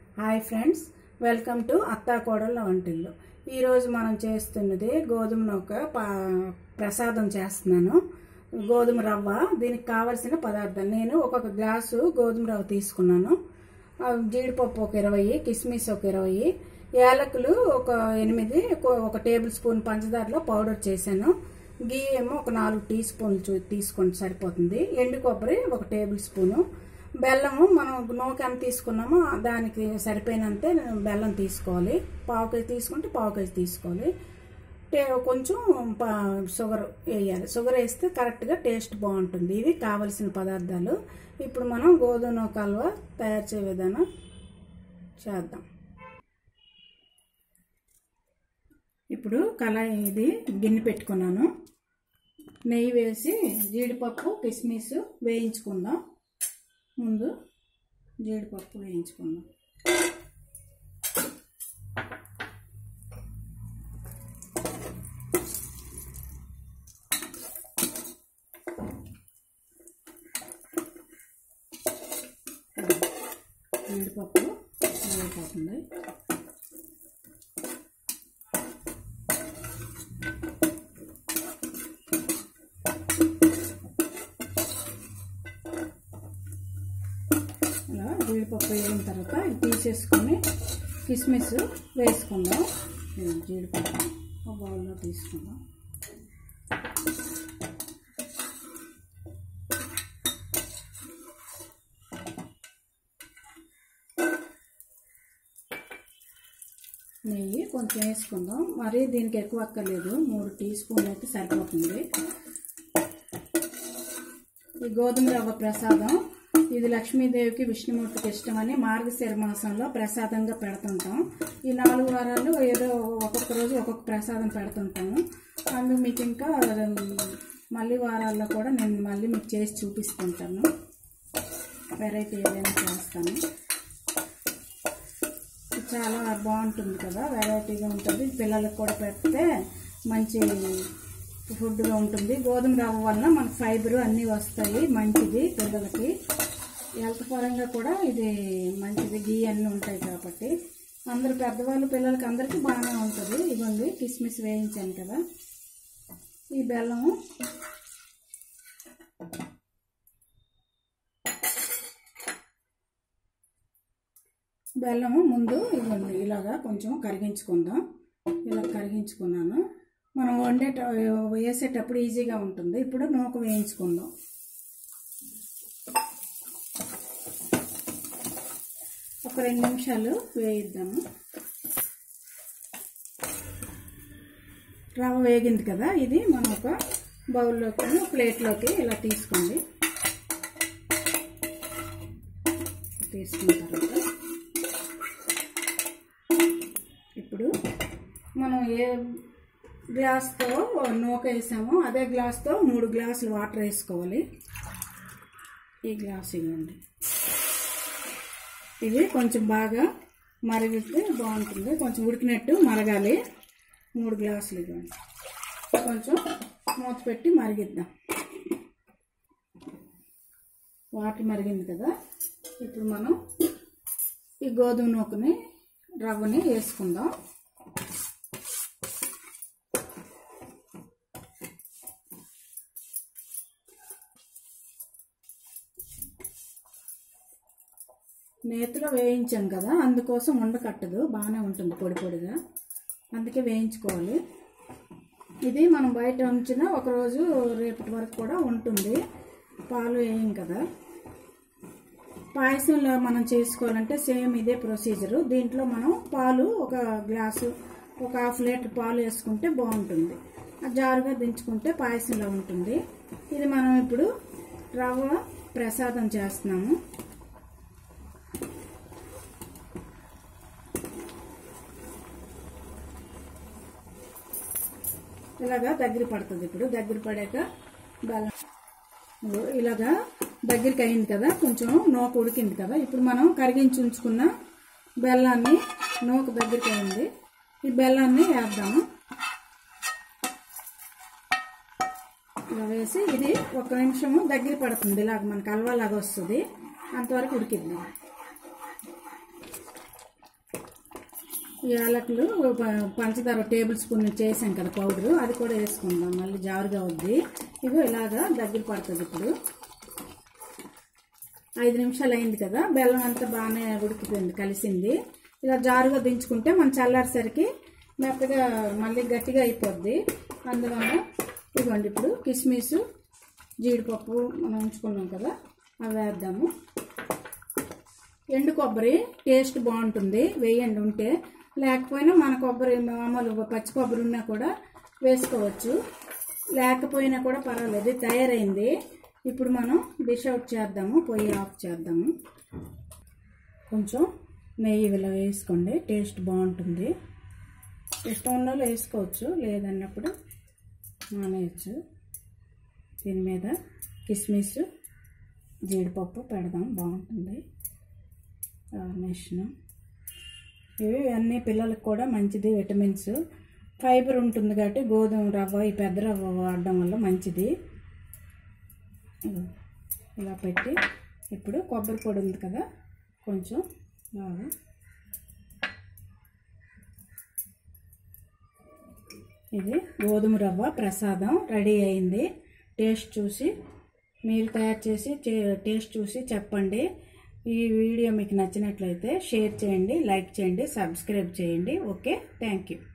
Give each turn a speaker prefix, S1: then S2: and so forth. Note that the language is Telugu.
S1: హాయ్ ఫ్రెండ్స్ వెల్కమ్ టు అత్తా కోడళ్ళ వంటిల్లు ఈరోజు మనం చేస్తున్నది గోధుమ నూక పా- ప్రసాదం చేస్తున్నాను గోధుమ రవ్వ దీనికి కావలసిన పదార్థాలు నేను ఒక్కొక్క గ్లాసు గోధుమ రవ్వ తీసుకున్నాను ఆ, జీడిపప్పు ఒక ఇరవై కిస్మిస్ ఒక ఇరవై యాలకులు ఒక ఎనిమిది ఒక- ఒక టేబుల్ స్పూన్ పంచదారలో పౌడర్ చేశాను గీ ఏమో ఒక నాలుగు టీ స్పూన్లు చూ- తీసుకోండి సరిపోతుంది ఎండు కొబ్బరి ఒక టేబుల్ స్పూను బెల్లము మనం నూక ఎంత తీసుకున్నామో దానికి సరిపోయినంతే బెల్లం తీసుకోవాలి పావు కేజీ తీసుకుంటే పావు కేజీ తీసుకోవాలి టే కొంచెం ప- షుగర్ వేయాలి షుగర్ వేస్తే కరెక్ట్గా టేస్ట్ బాగుంటుంది ఇవి కావలసిన పదార్థాలు ఇప్పుడు మనం గోధుమ కల్వ తయారు చేయ విధానం చేద్దాం ఇప్పుడు కళాయి ఇది గిన్నె పెట్టుకున్నాను నెయ్యి వేసి జీడిపప్పు కిస్మిస్ వేయించుకుందాం ముందు జీడిపప్పు వేయించుకుందాం జీడిపప్పు వేగిపోతుంది అలా జీడిపప్పు వేగిన తర్వాత ఇది తీసేసుకొని కిస్మిస్ వేసుకుందాం ఇది జీడిపప్పు ఒక బౌల్లో తీసుకుందాం నెయ్యి కొంచెం వేసుకుందాం మరి దీనికి ఎక్కువ అక్కర్లేదు మూడు టీ స్పూన్లు అయితే సరిపోతుంది ఈ గోధుమ రవ్వ ప్రసాదం ఇది లక్ష్మీదేవికి విష్ణుమూర్తికి ఇష్టమని మార్గశిర మాసంలో ప్రసాదంగా పెడుతుంటాం ఈ నాలుగు వారాలు ఏదో ఒక్కొక్క రోజు ఒక్కొక్క ప్రసాదం పెడుతుంటాము అందుకు మీకు ఇంకా మళ్ళీ వారాల్లో కూడా నేను మళ్ళీ మీకు చేసి చూపిస్తుంటాను వెరైటీ ఏదైనా చేస్తాను చాలా బాగుంటుంది కదా వెరైటీగా ఉంటుంది పిల్లలకు కూడా పెడితే మంచి ఫుడ్గా ఉంటుంది గోధుమ రవ్వ వల్ల మనకు ఫైబర్ అన్నీ వస్తాయి మంచిది పిల్లలకి హెల్త్ పరంగా కూడా ఇది మంచిది గీ అన్నీ ఉంటాయి కాబట్టి అందరు పెద్దవాళ్ళు పిల్లలకి అందరికీ బాగానే ఉంటుంది ఇదిగోండి కిస్మిస్ వేయించాను కదా ఈ బెల్లము బెల్లము ముందు ఇవ్వండి ఇలాగా కొంచెం కరిగించుకుందాం ఇలా కరిగించుకున్నాను మనం వండేట వేసేటప్పుడు ఈజీగా ఉంటుంది ఇప్పుడు నూక వేయించుకుందాం ఒక రెండు నిమిషాలు వేయిద్దాము రవ్వ వేగింది కదా ఇది మనం ఒక బౌల్లోకి ప్లేట్లోకి ఇలా తీసుకోండి తీసుకున్న తర్వాత ఇప్పుడు మనం ఏ గ్లాస్తో నూక వేసామో అదే గ్లాస్తో మూడు గ్లాసులు వాటర్ వేసుకోవాలి ఈ గ్లాస్ ఇవ్వండి ఇది కొంచెం బాగా మరిగితే బాగుంటుంది కొంచెం ఉడికినట్టు మరగాలి మూడు గ్లాసులు ఇవ్వండి కొంచెం మూత పెట్టి మరిగిద్దాం వాటర్ మరిగింది కదా ఇప్పుడు మనం ఈ గోధుమ నూకని రవ్వని వేసుకుందాం నేతిలో వేయించాం కదా అందుకోసం ఉండకట్టదు బాగానే ఉంటుంది పొడి పొడిగా అందుకే వేయించుకోవాలి ఇది మనం బయట ఉంచిన ఒకరోజు రేపటి వరకు కూడా ఉంటుంది పాలు వేయం కదా పాయసంలో మనం చేసుకోవాలంటే సేమ్ ఇదే ప్రొసీజరు దీంట్లో మనం పాలు ఒక గ్లాసు ఒక హాఫ్ లీటర్ పాలు వేసుకుంటే బాగుంటుంది ఆ జారుగా దించుకుంటే పాయసంలో ఉంటుంది ఇది మనం ఇప్పుడు రవ్వ ప్రసాదం చేస్తున్నాము ఇలాగా దగ్గర పడుతుంది ఇప్పుడు దగ్గర పడాక బెల్లం ఇదిగో ఇలాగా దగ్గరికి అయింది కదా కొంచెం నూక ఉడికింది కదా ఇప్పుడు మనం కరిగించి ఉంచుకున్న బెల్లాన్ని నూక దగ్గరికి అయింది ఈ బెల్లాన్ని వేద్దాము ఇలా వేసి ఇది ఒక నిమిషము దగ్గర పడుతుంది ఇలాగ మనకు హల్వాలాగా వస్తుంది అంతవరకు ఉడికిద్దాం ఈ యాలకులు ప- పంచదార టేబుల్ స్పూన్ చేసాం కదా పౌడరు అది కూడా వేసుకుందాం మళ్ళీ జారుగా వద్ది ఇగో ఇలాగా దగ్గర పడుతుంది ఇప్పుడు ఐదు నిమిషాలు అయింది కదా బెల్లం అంతా బాగానే ఉడికిపోయింది కలిసింది ఇలా జారుగా దించుకుంటే మనం చల్లారేసరికి మెత్తగా మళ్ళీ గట్టిగా అయిపోద్ది అందువల్ల ఇదిగోండి ఇప్పుడు కిస్మిస్ జీడిపప్పు మనం ఉంచుకున్నాం కదా అవి వేద్దాము ఎండు కొబ్బరి టేస్ట్ బాగుంటుంది వేయండి ఉంటే లేకపోయినా మన కొబ్బరి మామూలు పచ్చి కొబ్బరి ఉన్నా కూడా వేసుకోవచ్చు లేకపోయినా కూడా పర్వాలేదు ఇది తయారైంది ఇప్పుడు మనం డిష్ అవుట్ చేద్దాము పొయ్యి ఆఫ్ చేద్దాము కొంచెం నెయ్యి ఇలా వేసుకోండి టేస్ట్ బాగుంటుంది ఇష్టం ఉన్న వాళ్ళు వేసుకోవచ్చు లేదన్నప్పుడు మానేయచ్చు దీని మీద కిస్మిస్ జీడిపప్పు పెడదాం బాగుంటుంది గార్నిషన్ ఇవి అన్ని పిల్లలకు కూడా మంచిది విటమిన్స్ ఫైబర్ ఉంటుంది కాబట్టి గోధుమ రవ్వ ఈ పెద్ద రవ్వ వాడడం వల్ల మంచిది ఇదిగో ఇలా పెట్టి ఇప్పుడు కొబ్బరి పొడి ఉంది కదా కొంచెం బాగా ఇది గోధుమ రవ్వ ప్రసాదం రెడీ అయింది టేస్ట్ చూసి మీరు తయారు చేసి చే- టేస్ట్ చూసి చెప్పండి ఈ వీడియో మీకు నచ్చినట్లయితే షేర్ చేయండి లైక్ చేయండి సబ్స్క్రైబ్ చేయండి ఓకే థ్యాంక్ యూ